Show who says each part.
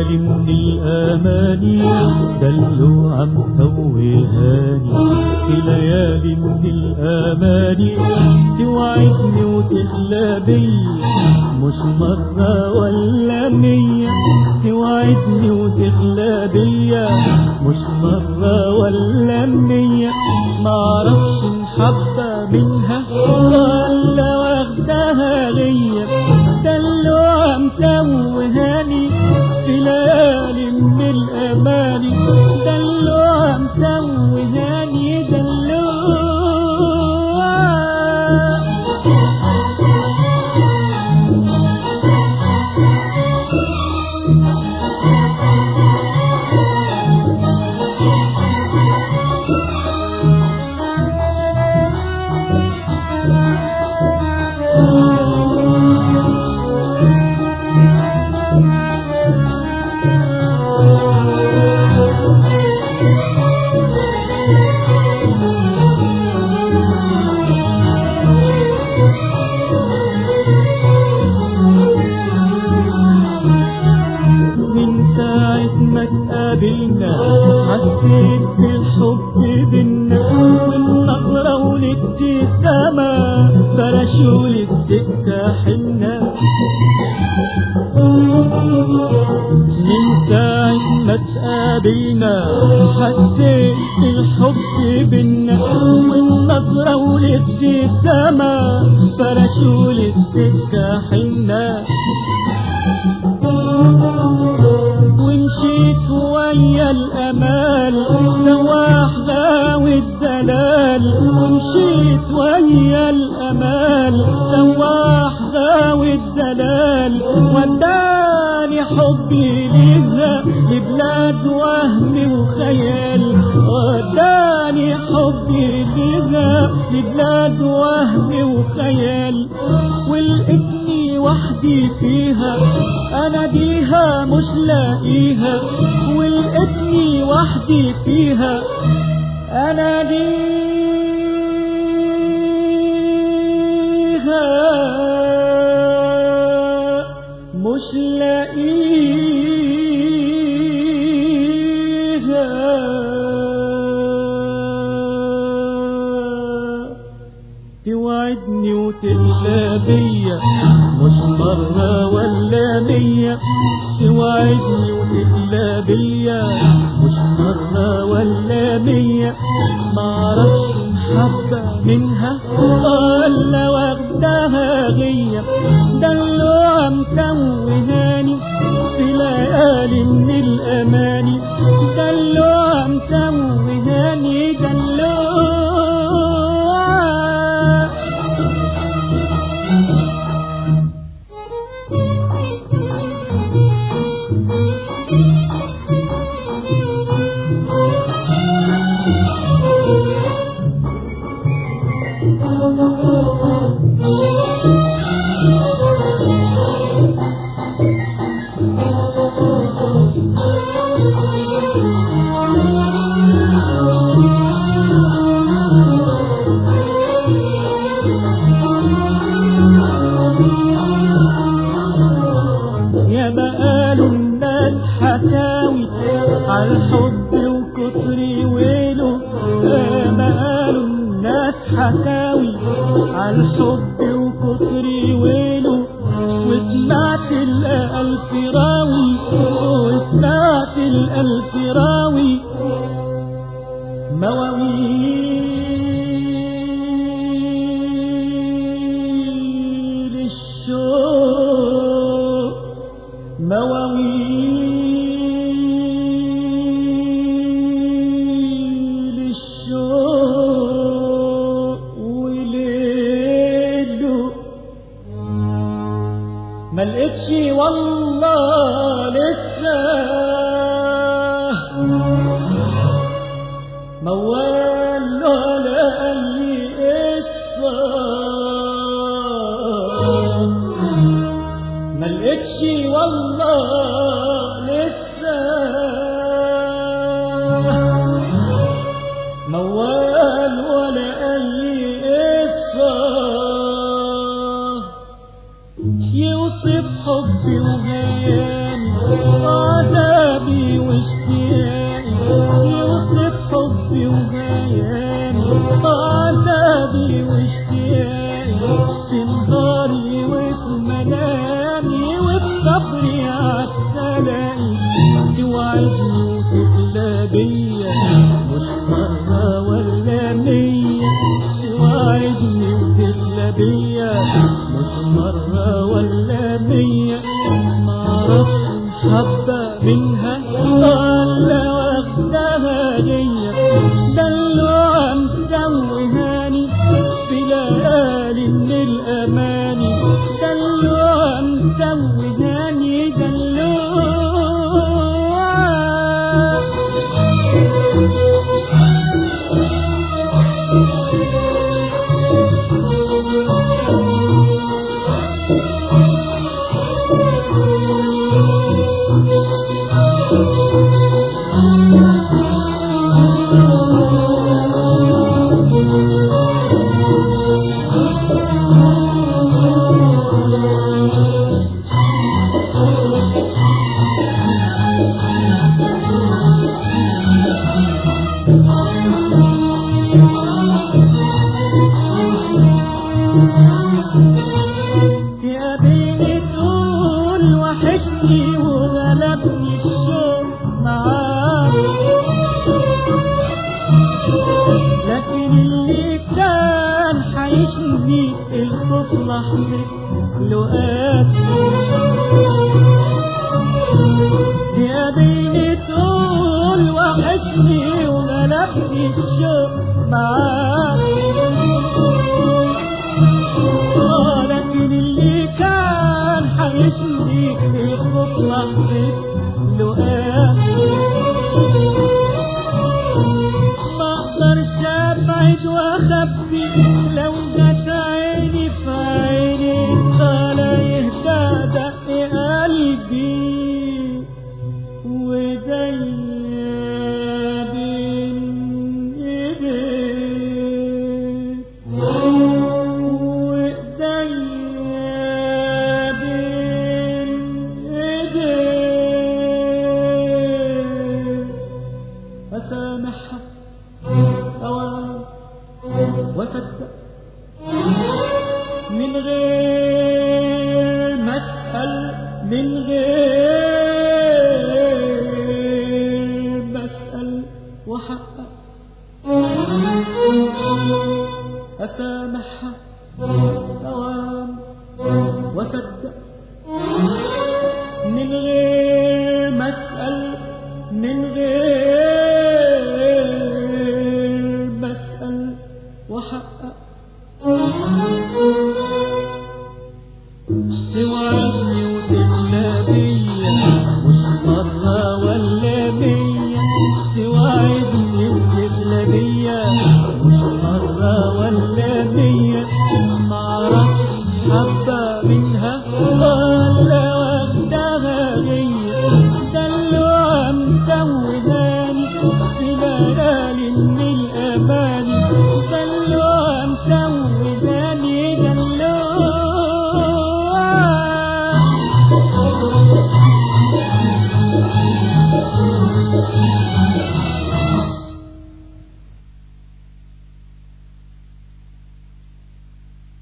Speaker 1: ليالي من الأماني دلوعة متوهاني في ليالي من الأماني توعدني وتخلى بيا مش مرة ولا مية توعدني وتخلى بيا مش مرة ولا مية معرفش محبة منها ولا واخدها ليا دلوعة متوهاني في ليالي من الأماني دلوعة متوهاني دلوعة من ساعة ما اتقابلنا حسيت بالحب بينا والنظرة والابتسامة فرشوا لي السكة حنا من ساعة ما اتقابلنا حسيت بالحب بينا والنظرة والابتسامة فرشوا لي السكة حنا ومشيت ويا الأمال سواحنا والدلال ومشيت ويا الأمال سواحنا والدلال وداني حبي لذا لبلاد وهم وخيال وداني حبي لذا لبلاد وهم وخيال ولقيتني وحدي فيها انا ديها مش لاقيها ولقيتني وحدي فيها انا ديها مش لاقيها توعدني وتخلى بيا مش مرة ولا مية توعدني وتخلى بيا مش مرة ولا مية معرفش محبة منها ولا واخدها غية دلوعة متوهاني في ليالي من الأماني دلوعة متوهاني دلوعة يا بقالوا الناس حكاوي على الحب وكتري ويله يا بقالوا الناس حكاوي على الحب وكتري ويله وسمعت الألف راوي وسمعت الألف راوي مواويل الشوق مواويل الشوق وليله ما لقيتش والله لسه موال ولا اي قصه ما لقيتش والله لسه موال ولا اي قصه يوصف حبي وهيامي وعذابي بيا مش مرة ولا مية توعدني وتتلى بيا مش مرة ولا مية معرفش حبة منها ولا واخدها ليا دلوعة مسوهاني في ليالي من الأماني دلوعة مسوهاني دلوعة تقابلني تقول وحشني وغلبني الشوق معاك لكن اللي كان حيشني الخوف لحظة لقاك تقابلني تقول وحشني وغلبني الشوق معاك آه، لكن اللي كان حيشني يخبط لحظة لقاك ما اقدرش ابعد واخبي لو جت عيني في عيني طالع يهدى دق قلبي وايديا بين ايديك وإيديا بين إيديك أسامحها أوان وأصدق من غير ما أسأل من غير ما أسأل وأحقق أسامحها أوام وصدق من غير ما أسأل من غير ما أسأل وحقق توعدني وتتلى بيا مش مرة